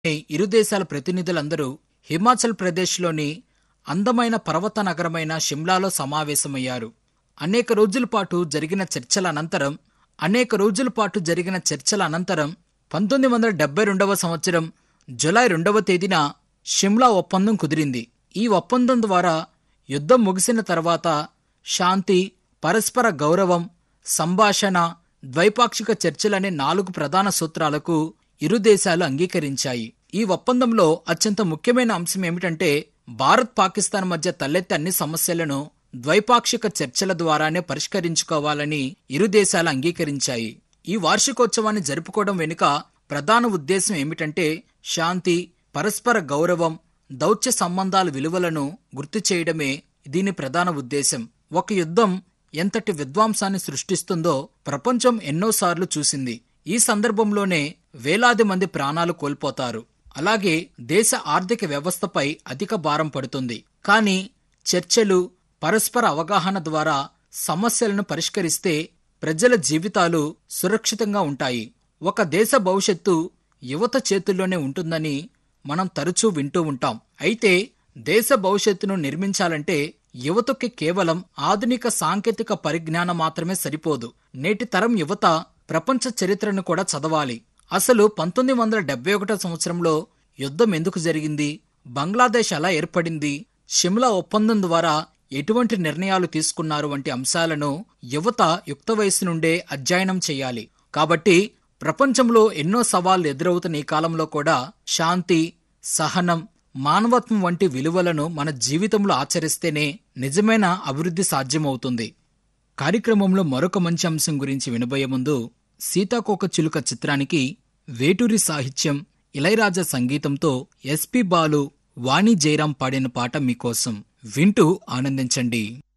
ఇరు దేశాల ప్రతినిధులందరూ హిమాచల్ ప్రదేశ్లోని అందమైన పర్వత నగరమైన షిమ్లాలో సమావేశమయ్యారు అనేక రోజుల పాటు జరిగిన చర్చల అనంతరం అనేక రోజుల పాటు జరిగిన చర్చల అనంతరం పంతొమ్మిది వందల డెబ్బై రెండవ సంవత్సరం జులై రెండవ తేదీన షిమ్లా ఒప్పందం కుదిరింది ఈ ఒప్పందం ద్వారా యుద్ధం ముగిసిన తర్వాత శాంతి పరస్పర గౌరవం సంభాషణ ద్వైపాక్షిక చర్చలనే నాలుగు ప్రధాన సూత్రాలకు ఇరు దేశాలు అంగీకరించాయి ఈ ఒప్పందంలో అత్యంత ముఖ్యమైన అంశం ఏమిటంటే భారత్ పాకిస్తాన్ మధ్య తలెత్తే అన్ని సమస్యలను ద్వైపాక్షిక చర్చల ద్వారానే పరిష్కరించుకోవాలని ఇరు దేశాలు అంగీకరించాయి ఈ వార్షికోత్సవాన్ని జరుపుకోవడం వెనుక ప్రధాన ఉద్దేశం ఏమిటంటే శాంతి పరస్పర గౌరవం దౌత్య సంబంధాల విలువలను గుర్తు చేయడమే దీని ప్రధాన ఉద్దేశం ఒక యుద్ధం ఎంతటి విద్వాంసాన్ని సృష్టిస్తుందో ప్రపంచం ఎన్నోసార్లు చూసింది ఈ సందర్భంలోనే వేలాది మంది ప్రాణాలు కోల్పోతారు అలాగే దేశ ఆర్థిక వ్యవస్థపై అధిక భారం పడుతుంది కానీ చర్చలు పరస్పర అవగాహన ద్వారా సమస్యలను పరిష్కరిస్తే ప్రజల జీవితాలు సురక్షితంగా ఉంటాయి ఒక దేశ భవిష్యత్తు యువత చేతుల్లోనే ఉంటుందని మనం తరచూ వింటూ ఉంటాం అయితే దేశ భవిష్యత్తును నిర్మించాలంటే యువతకి కేవలం ఆధునిక సాంకేతిక పరిజ్ఞానం మాత్రమే సరిపోదు నేటి తరం యువత ప్రపంచ చరిత్రను కూడా చదవాలి అసలు పంతొమ్మిది వందల డెబ్బై ఒకటో సంవత్సరంలో యుద్ధం ఎందుకు జరిగింది బంగ్లాదేశ్ ఎలా ఏర్పడింది షిమ్లా ఒప్పందం ద్వారా ఎటువంటి నిర్ణయాలు తీసుకున్నారు వంటి అంశాలను యువత యుక్త వయసు నుండే అధ్యయనం చేయాలి కాబట్టి ప్రపంచంలో ఎన్నో సవాళ్లు ఎదురవుతున్న ఈ కాలంలో కూడా శాంతి సహనం మానవత్వం వంటి విలువలను మన జీవితంలో ఆచరిస్తేనే నిజమైన అభివృద్ధి సాధ్యమవుతుంది కార్యక్రమంలో మరొక మంచి అంశం గురించి వినబోయే ముందు సీతాకోక చిలుక చిత్రానికి వేటూరి సాహిత్యం ఇళయరాజా సంగీతంతో ఎస్పి బాలు వాణి జయరాం పాడిన పాట మీకోసం వింటూ ఆనందించండి